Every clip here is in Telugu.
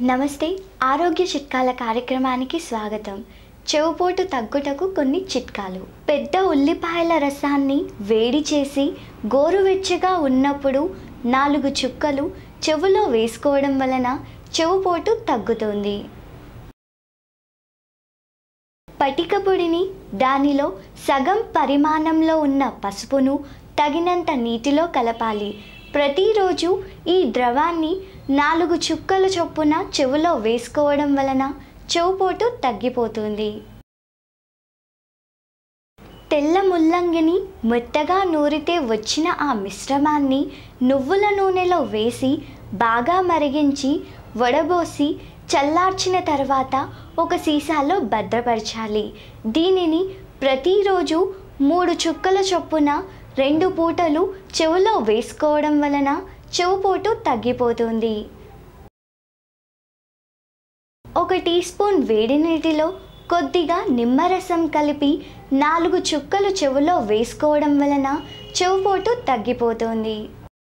నమస్తే ఆరోగ్య చిట్కాల కార్యక్రమానికి స్వాగతం చెవుపోటు తగ్గుటకు కొన్ని చిట్కాలు పెద్ద ఉల్లిపాయల రసాన్ని వేడి చేసి గోరువెచ్చగా ఉన్నప్పుడు నాలుగు చుక్కలు చెవులో వేసుకోవడం వలన చెవుపోటు తగ్గుతుంది పటిక పొడిని దానిలో సగం పరిమాణంలో ఉన్న పసుపును తగినంత నీటిలో కలపాలి ప్రతిరోజు ఈ ద్రవాన్ని నాలుగు చుక్కల చొప్పున చెవులో వేసుకోవడం వలన చెవుపోటు తగ్గిపోతుంది తెల్ల ముల్లంగిని మెత్తగా నూరితే వచ్చిన ఆ మిశ్రమాన్ని నువ్వుల నూనెలో వేసి బాగా మరిగించి వడబోసి చల్లార్చిన తర్వాత ఒక సీసాలో భద్రపరచాలి దీనిని ప్రతిరోజు మూడు చుక్కల చొప్పున రెండు పూటలు చెవులో వేసుకోవడం వలన చెవుపోటు తగ్గిపోతుంది ఒక టీ స్పూన్ వేడి నీటిలో కొద్దిగా నిమ్మరసం కలిపి నాలుగు చుక్కలు చెవులో వేసుకోవడం వలన చెవుపోటు తగ్గిపోతుంది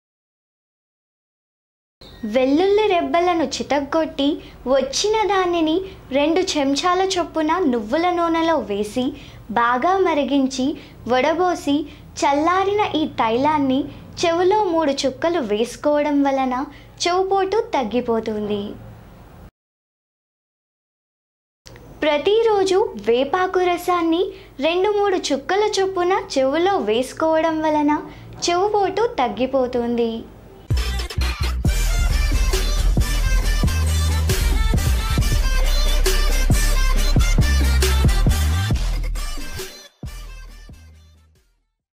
వెల్లుల్లి రెబ్బలను చితగ్గొట్టి వచ్చిన దానిని రెండు చెంచాల చొప్పున నువ్వుల నూనెలో వేసి బాగా మరిగించి వడబోసి చల్లారిన ఈ తైలాన్ని చెవులో మూడు చుక్కలు వేసుకోవడం వలన చెవుపోటు తగ్గిపోతుంది ప్రతిరోజు వేపాకు రసాన్ని రెండు మూడు చుక్కల చొప్పున చెవులో వేసుకోవడం వలన చెవుపోటు తగ్గిపోతుంది